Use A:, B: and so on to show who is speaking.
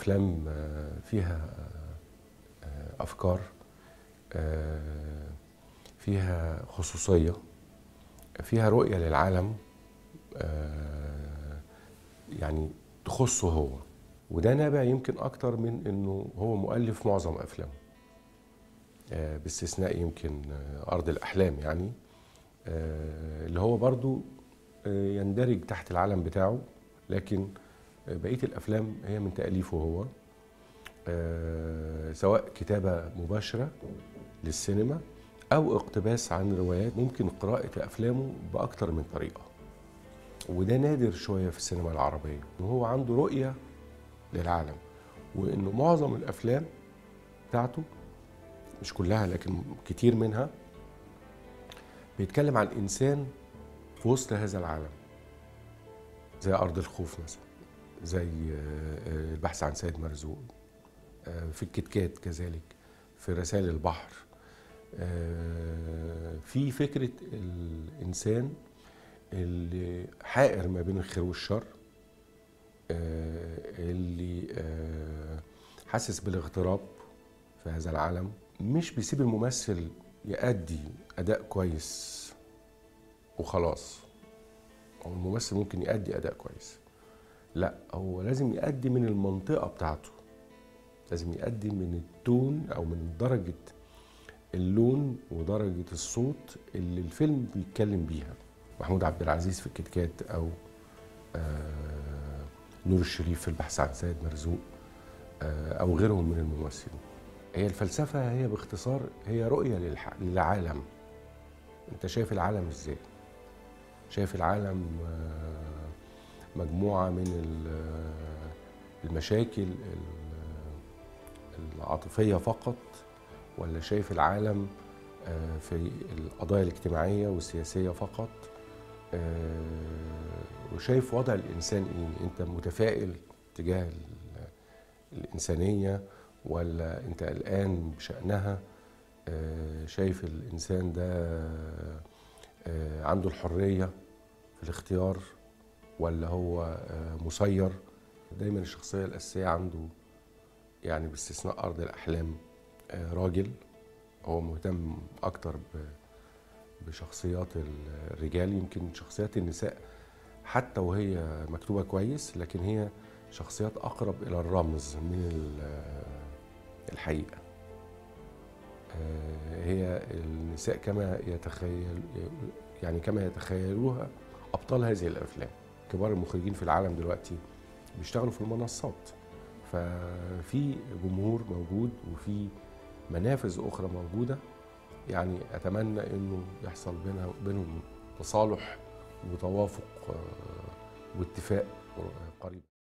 A: افلام آه، فيها آه، افكار آه، فيها خصوصيه فيها رؤيه للعالم آه، يعني تخصه هو وده نابع يمكن اكتر من انه هو مؤلف معظم افلامه آه، باستثناء يمكن آه، ارض الاحلام يعني آه، اللي هو برضو آه، يندرج تحت العالم بتاعه لكن آه، بقيه الافلام هي من تاليفه هو آه، سواء كتابه مباشره للسينما او اقتباس عن روايات ممكن قراءه افلامه باكتر من طريقه وده نادر شويه في السينما العربيه وهو عنده رؤيه للعالم وانه معظم الافلام بتاعته مش كلها لكن كتير منها بيتكلم عن انسان في وسط هذا العالم زي ارض الخوف مثلا زي آه، آه، البحث عن سيد مرزوق آه، في الكتكات كذلك في رسائل البحر آه، في فكره الانسان اللي حائر ما بين الخير والشر آه، اللي آه، حاسس بالاغتراب في هذا العالم مش بيسيب الممثل يأدي أداء كويس وخلاص هو الممثل ممكن يأدي أداء كويس لا هو لازم يأدي من المنطقة بتاعته لازم يأدي من التون أو من درجة اللون ودرجة الصوت اللي الفيلم بيتكلم بيها محمود عبد العزيز في الكتكات أو آه نور الشريف في البحث عن سيد مرزوق آه أو غيرهم من الممثلين هي الفلسفة هي باختصار هي رؤية للح- للعالم انت شايف العالم ازاي شايف العالم آه، مجموعة من ال- المشاكل ال- العاطفية فقط ولا شايف العالم آه، في القضايا الاجتماعية والسياسية فقط آه، وشايف وضع الإنسان إيه أنت متفائل تجاه ال- الإنسانية ولا أنت قلقان بشأنها آه، شايف الإنسان ده آه، عنده الحرية في الاختيار ولا هو آه، مسير دايما الشخصية الأساسية عنده يعني باستثناء أرض الأحلام آه، راجل هو مهتم أكتر ب- بشخصيات الرجال يمكن شخصيات النساء حتى وهي مكتوبة كويس لكن هي شخصيات أقرب إلى الرمز من ال- الحقيقة آه، هي النساء كما يتخيل يعني كما يتخيلوها أبطال هذه الأفلام كبار المخرجين في العالم دلوقتي بيشتغلوا في المنصات ففي جمهور موجود وفي منافذ أخرى موجودة يعني أتمنى إنه يحصل بينها بينهم تصالح وتوافق آه، واتفاق قريب